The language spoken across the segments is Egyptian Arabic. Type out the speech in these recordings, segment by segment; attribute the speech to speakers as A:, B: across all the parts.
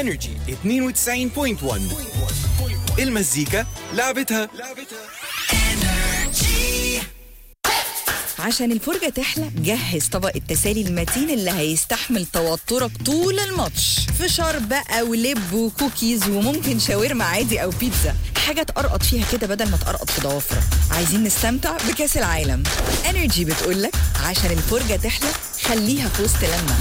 A: انرجي 92.1 المزيكا لعبتها
B: عشان الفرجة تحلى جهز طبق التسالي المتين اللي هيستحمل توترك طول الماتش فشار بقى ولب وكوكيز وممكن شاورما عادي أو بيتزا حاجة تقرقط فيها كده بدل ما تقرقط في ضوافرك عايزين نستمتع بكأس العالم انرجي بتقولك عشان الفرجة تحلى خليها في وسط لما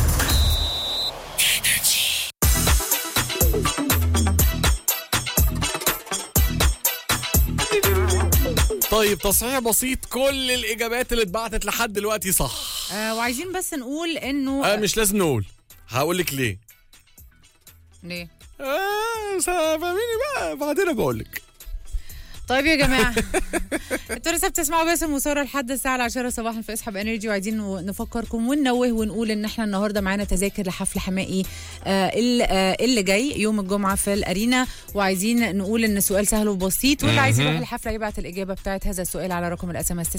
C: طيب تصحيح بسيط كل الاجابات اللي اتبعتت لحد دلوقتي صح
D: آه وعايزين بس نقول انه
C: آه مش لازم نقول هقول لك ليه
D: ليه
C: آه فاهميني بقى بعدين بقول لك
D: طيب يا جماعه انتوا لسه بتسمعوا باسم وساره لحد الساعه 10 صباحا في اسحب انرجي وعايزين نو- نفكركم وننوه ونقول ان احنا النهارده معانا تذاكر لحفل حمائي آه ال- آه اللي جاي يوم الجمعه في الارينا وعايزين نقول ان السؤال سهل وبسيط واللي عايز يروح الحفله يبعت الاجابه بتاعت هذا السؤال على رقم الاس ام اس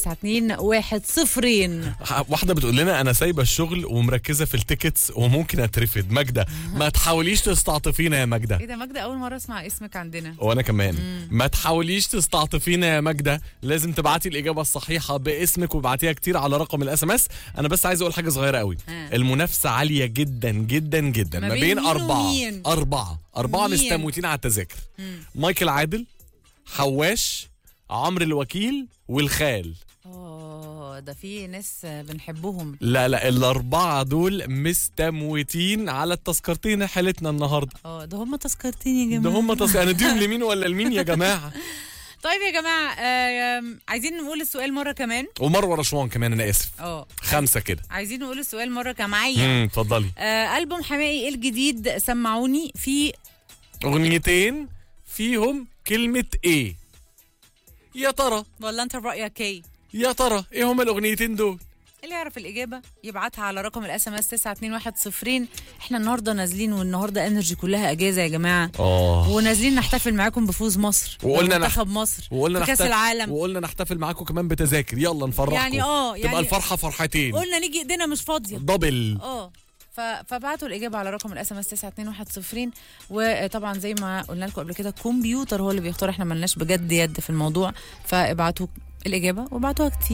D: 921
C: ح- واحده بتقول لنا انا سايبه الشغل ومركزه في التيكتس وممكن اترفد ماجده ما تحاوليش تستعطفينا يا ماجده
D: ايه ده ماجده اول مره اسمع اسمك عندنا
C: وانا كمان ما تحاوليش تستعطفينا يا ماجده لازم تبعتي الاجابه الصحيحه باسمك وابعتيها كتير على رقم الاس ام اس انا بس عايز اقول حاجه صغيره قوي
D: آه.
C: المنافسه عاليه جدا جدا جدا
D: ما
C: ما
D: بين
C: بين
D: مين
C: اربعه
D: ومين؟
C: اربعه اربعه
D: مين؟
C: مستموتين على التذاكر مايكل عادل حواش عمرو الوكيل والخال
D: اه ده في ناس آه، بنحبهم
C: لا لا الاربعه دول مستموتين على التذكرتين حالتنا النهارده
D: اه ده هم تذكرتين يا
C: ده
D: جماعه
C: هم تص... انا اديهم لمين ولا لمين يا جماعه
D: طيب يا جماعه آه عايزين نقول السؤال مره كمان
C: ومروه رشوان كمان انا اسف
D: اه
C: خمسه كده
D: عايزين نقول السؤال مره كمان
C: امم اتفضلي
D: آه ألبوم حمائي الجديد سمعوني في
C: اغنيتين فيهم كلمه ايه يا ترى
D: ولا انت برأيك ايه
C: يا ترى ايه هما الاغنيتين دول
D: اللي يعرف الإجابة يبعتها على رقم الاس ام اس 921 احنا النهارده نازلين والنهارده انرجي كلها اجازة يا جماعة
C: اه
D: ونازلين نحتفل معاكم بفوز مصر
C: وقلنا
D: منتخب مصر
C: وقلنا
D: في كاس
C: نحتفل-
D: العالم
C: وقلنا نحتفل معاكم كمان بتذاكر يلا نفرحكم
D: يعني اه
C: تبقى
D: يعني
C: الفرحه فرحتين
D: قلنا نيجي ايدينا مش فاضية
C: دبل
D: اه ف- فبعتوا الاجابه على رقم الاس ام اس 921 وطبعا زي ما قلنا لكم قبل كده الكمبيوتر هو اللي بيختار احنا ملناش بجد يد في الموضوع فابعتوا الاجابه وابعتوها كتير